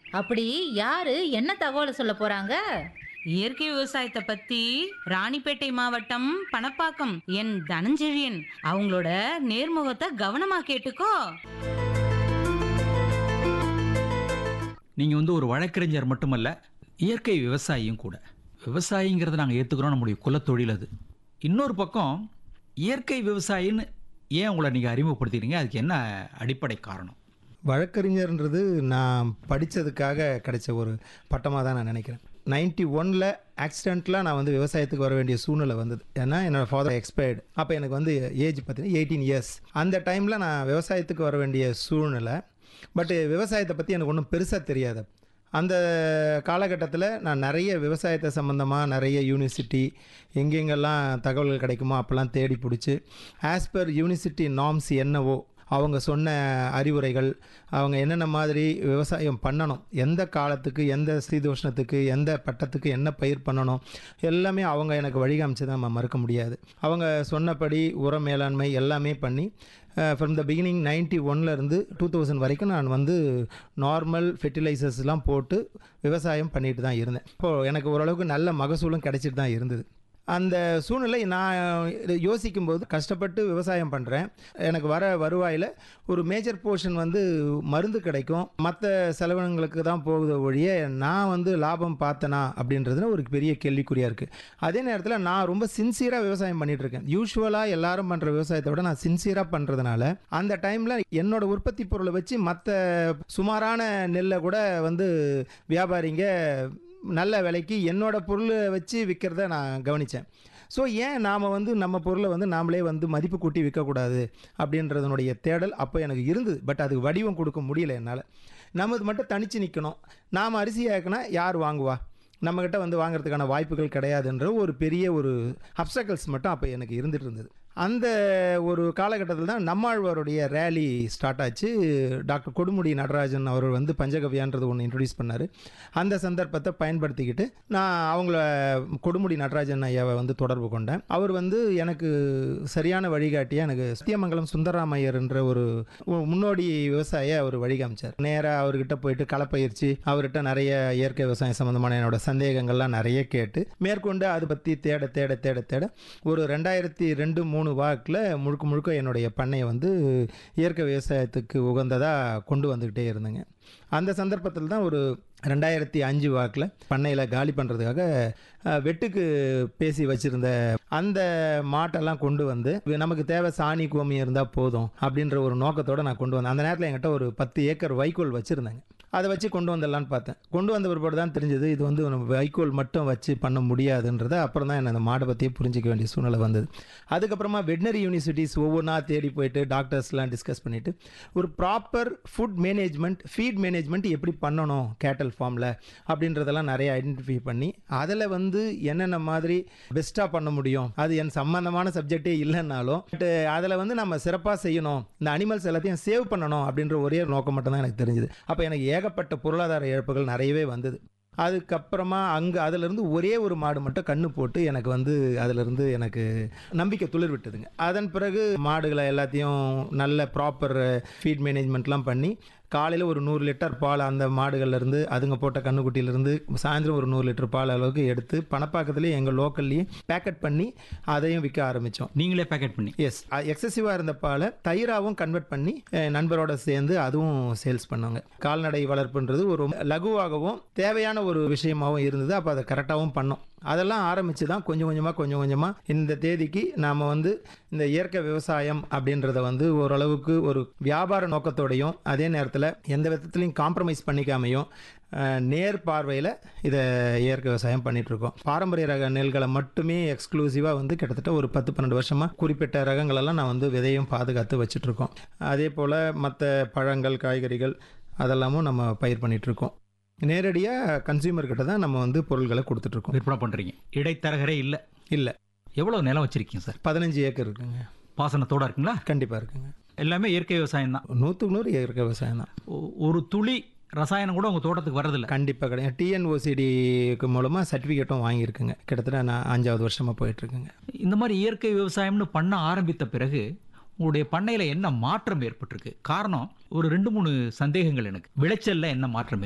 அப்படி யாரு என்ன தகவல் சொல்ல போறாங்க இயற்கை விவசாயத்தை பத்தி ராணிப்பேட்டை மாவட்டம் பணப்பாக்கம் என் தனஞ்செழியன் அவங்களோட நேர்முகத்தை கவனமா கேட்டுக்கோ நீங்கள் வந்து ஒரு வழக்கறிஞர் மட்டுமல்ல இயற்கை விவசாயியும் கூட விவசாயிங்கிறத நாங்கள் ஏற்றுக்கிறோம் நம்முடைய குலத்தொழில் அது இன்னொரு பக்கம் இயற்கை விவசாயின்னு ஏன் உங்களை நீங்கள் அறிமுகப்படுத்திக்கிறீங்க அதுக்கு என்ன அடிப்படை காரணம் வழக்கறிஞர்ன்றது நான் படித்ததுக்காக கிடைச்ச ஒரு பட்டமாக தான் நான் நினைக்கிறேன் நைன்டி ஒனில் ஆக்சிடெண்ட்லாம் நான் வந்து விவசாயத்துக்கு வர வேண்டிய சூழ்நிலை வந்தது ஏன்னா என்னோடய ஃபாதர் எக்ஸ்பயர்டு அப்போ எனக்கு வந்து ஏஜ் பார்த்தீங்கன்னா எயிட்டீன் இயர்ஸ் அந்த டைமில் நான் விவசாயத்துக்கு வர வேண்டிய சூழ்நிலை பட்டு விவசாயத்தை பற்றி எனக்கு ஒன்றும் பெருசாக தெரியாது அந்த காலகட்டத்தில் நான் நிறைய விவசாயத்தை சம்மந்தமாக நிறைய யூனிவர்சிட்டி எங்கெங்கெல்லாம் தகவல்கள் கிடைக்குமோ அப்போல்லாம் தேடி பிடிச்சி ஆஸ் பர் யூனிவர்சிட்டி நார்ம்ஸ் என்னவோ அவங்க சொன்ன அறிவுரைகள் அவங்க என்னென்ன மாதிரி விவசாயம் பண்ணணும் எந்த காலத்துக்கு எந்த சீதோஷ்ணத்துக்கு எந்த பட்டத்துக்கு என்ன பயிர் பண்ணணும் எல்லாமே அவங்க எனக்கு வழிகாமிச்சு தான் நம்ம மறுக்க முடியாது அவங்க சொன்னபடி உர மேலாண்மை எல்லாமே பண்ணி ஃப்ரம் த பிகினிங் நைன்ட்டி ஒன்லேருந்து டூ தௌசண்ட் வரைக்கும் நான் வந்து நார்மல் ஃபெர்டிலைசர்ஸ்லாம் போட்டு விவசாயம் பண்ணிட்டு தான் இருந்தேன் இப்போது எனக்கு ஓரளவுக்கு நல்ல மகசூலும் கிடைச்சிட்டு தான் இருந்தது அந்த சூழ்நிலை நான் இதை யோசிக்கும்போது கஷ்டப்பட்டு விவசாயம் பண்ணுறேன் எனக்கு வர வருவாயில் ஒரு மேஜர் போர்ஷன் வந்து மருந்து கிடைக்கும் மற்ற செலவினங்களுக்கு தான் போகுத ஒழிய நான் வந்து லாபம் பார்த்தனா அப்படின்றதுல ஒரு பெரிய கேள்விக்குறியாக இருக்குது அதே நேரத்தில் நான் ரொம்ப சின்சியராக விவசாயம் பண்ணிட்டு இருக்கேன் யூஸ்வலாக எல்லாரும் பண்ணுற விவசாயத்தை விட நான் சின்சியராக பண்ணுறதுனால அந்த டைமில் என்னோட உற்பத்தி பொருளை வச்சு மற்ற சுமாரான நெல்லை கூட வந்து வியாபாரிங்க நல்ல விலைக்கு என்னோட பொருளை வச்சு விற்கிறத நான் கவனித்தேன் ஸோ ஏன் நாம் வந்து நம்ம பொருளை வந்து நாமளே வந்து மதிப்பு கூட்டி விற்கக்கூடாது அப்படின்றதனுடைய தேடல் அப்போ எனக்கு இருந்தது பட் அதுக்கு வடிவம் கொடுக்க முடியல என்னால் நமது மட்டும் தனித்து நிற்கணும் நாம் அரிசி ஆக்கினா யார் வாங்குவா நம்மக்கிட்ட வந்து வாங்குறதுக்கான வாய்ப்புகள் கிடையாதுன்ற ஒரு பெரிய ஒரு அப்சக்கல்ஸ் மட்டும் அப்போ எனக்கு இருந்துட்டு இருந்தது அந்த ஒரு காலகட்டத்தில் தான் நம்மாழ்வாருடைய ரேலி ஸ்டார்ட் ஆச்சு டாக்டர் கொடுமுடி நடராஜன் அவர் வந்து பஞ்சகவ்யான்றது ஒன்று இன்ட்ரடியூஸ் பண்ணார் அந்த சந்தர்ப்பத்தை பயன்படுத்திக்கிட்டு நான் அவங்கள கொடுமுடி நடராஜன் ஐயாவை வந்து தொடர்பு கொண்டேன் அவர் வந்து எனக்கு சரியான வழிகாட்டியாக எனக்கு சத்தியமங்கலம் சுந்தராமையர்ன்ற ஒரு முன்னோடி விவசாய அவர் வழிகாமிச்சார் நேராக அவர்கிட்ட போயிட்டு களப்பயிற்சி அவர்கிட்ட நிறைய இயற்கை விவசாயம் சம்மந்தமான என்னோட சந்தேகங்கள்லாம் நிறைய கேட்டு மேற்கொண்டு அதை பற்றி தேட தேட தேட தேட ஒரு ரெண்டாயிரத்தி ரெண்டு மூணு வாக்கில் முழுக்க முழுக்க என்னுடைய பண்ணையை வந்து இயற்கை விவசாயத்துக்கு உகந்ததாக கொண்டு வந்துக்கிட்டே இருந்தேங்க அந்த சந்தர்ப்பத்தில் தான் ஒரு ரெண்டாயிரத்தி அஞ்சு வாக்கில் பண்ணையில் காலி பண்ணுறதுக்காக அஹ், வெட்டுக்கு பேசி வச்சுருந்த அந்த மாட்டெல்லாம் கொண்டு வந்து நமக்கு தேவை சாணி கோமி இருந்தால் போதும் அப்படின்ற ஒரு நோக்கத்தோடு நான் கொண்டு வந்தேன் அந்த நேரத்தில் என்கிட்ட ஒரு பத்து ஏக்கர் வைக்கோல் வச்சுருந்தேங்க அதை வச்சு கொண்டு வந்துடலான்னு பார்த்தேன் கொண்டு வந்த பிற்பாடு தான் தெரிஞ்சது இது வந்து நம்ம வைக்கோல் மட்டும் வச்சு பண்ண முடியாதுன்றத அப்புறம் தான் என்ன அந்த மாடை பற்றியே புரிஞ்சிக்க வேண்டிய சூழ்நிலை வந்தது அதுக்கப்புறமா வெட்னரி யூனிவர்சிட்டிஸ் ஒவ்வொன்றா தேடி போயிட்டு டாக்டர்ஸ்லாம் டிஸ்கஸ் பண்ணிவிட்டு ஒரு proper food management feed management எப்படி பண்ணணும் கேட்டல் ஃபார்மில் அப்படின்றதெல்லாம் நிறைய ஐடென்டிஃபை பண்ணி அதில் வந்து என்னென்ன மாதிரி பெஸ்ட்டாக பண்ண முடியும் அது என் சம்பந்தமான சப்ஜெக்டே இல்லைன்னாலும் பட் அதில் வந்து நம்ம சிறப்பாக செய்யணும் இந்த அனிமல்ஸ் எல்லாத்தையும் சேவ் பண்ணணும் அப்படின்ற ஒரே நோக்கம் மட்டும் தான் எனக்கு தெரிஞ்சுது அப்போ எனக்கு ஏகப்பட்ட பொருளாதார இழப்புகள் நிறையவே வந்தது அதுக்கப்புறமா அங்கே அதிலிருந்து ஒரே ஒரு மாடு மட்டும் கண்ணு போட்டு எனக்கு வந்து அதிலிருந்து எனக்கு நம்பிக்கை துளிர் விட்டதுங்க அதன் பிறகு மாடுகளை எல்லாத்தையும் நல்ல ப்ராப்பர் ஃபீட் மேனேஜ்மெண்ட்லாம் பண்ணி காலையில் ஒரு நூறு லிட்டர் பால் அந்த மாடுகள்ல இருந்து அதுங்க போட்ட கண்ணுக்குட்டியிலேருந்து சாயந்தரம் ஒரு நூறு லிட்டர் பால் அளவுக்கு எடுத்து பணப்பாக்கத்துலேயே எங்கள் லோக்கல்லையே பேக்கெட் பண்ணி அதையும் விற்க ஆரம்பித்தோம் நீங்களே பேக்கெட் பண்ணி எஸ் எக்ஸசிவாக இருந்த பாலை தயிராகவும் கன்வெர்ட் பண்ணி அஹ், நண்பரோட சேர்ந்து அதுவும் சேல்ஸ் பண்ணாங்க கால்நடை வளர்ப்புன்றது ஒரு லகுவாகவும் தேவையான ஒரு விஷயமாகவும் இருந்தது அப்போ அதை கரெக்டாகவும் பண்ணோம் அதெல்லாம் ஆரம்பித்து தான் கொஞ்சம் கொஞ்சமாக கொஞ்சம் கொஞ்சமாக இந்த தேதிக்கு நாம் வந்து இந்த இயற்கை விவசாயம் அப்படின்றத வந்து ஓரளவுக்கு ஒரு வியாபார நோக்கத்தோடையும் அதே நேரத்தில் எந்த விதத்துலையும் காம்ப்ரமைஸ் பண்ணிக்காமையும் அஹ், நேர் பார்வையில் இதை இயற்கை விவசாயம் பண்ணிட்டு இருக்கோம் பாரம்பரிய ரக நெல்களை மட்டுமே எக்ஸ்க்ளூசிவாக வந்து கிட்டத்தட்ட ஒரு பத்து பன்னெண்டு வருஷமாக குறிப்பிட்ட ரகங்களெல்லாம் நான் வந்து விதையும் பாதுகாத்து வச்சுட்டு இருக்கோம் அதே போல் மற்ற பழங்கள் காய்கறிகள் அதெல்லாமும் நம்ம பயிர் பண்ணிட்டு இருக்கோம் நேரடியாக கன்சியூமர் கிட்ட தான் நம்ம வந்து பொருள்களை கொடுத்துட்ருக்கோம் விற்பனை பண்ணுறீங்க இடைத்தரகரே இல்லை இல்லை எவ்வளோ நிலம் வச்சுருக்கீங்க சார் பதினஞ்சு ஏக்கர் இருக்குங்க பாசனத்தோட இருக்குங்களா கண்டிப்பாக இருக்குங்க எல்லாமே இயற்கை விவசாயம் தான் நூற்றுக்கு நூறு இயற்கை விவசாயம் தான் ஒரு துளி ரசாயனம் கூட உங்கள் தோட்டத்துக்கு வர்றதில்ல கண்டிப்பாக கிடையாது டிஎன்ஓசிடிக்கு மூலமாக சர்டிஃபிகேட்டும் வாங்கியிருக்குங்க கிட்டத்தட்ட நான் அஞ்சாவது வருஷமாக போயிட்டுருக்குங்க இந்த மாதிரி இயற்கை விவசாயம்னு பண்ண ஆரம்பித்த பிறகு உங்களுடைய பண்ணையில் என்ன மாற்றம் ஏற்பட்டிருக்கு காரணம் ஒரு ரெண்டு மூணு சந்தேகங்கள் எனக்கு விளைச்சல்ல என்ன மாற்றம்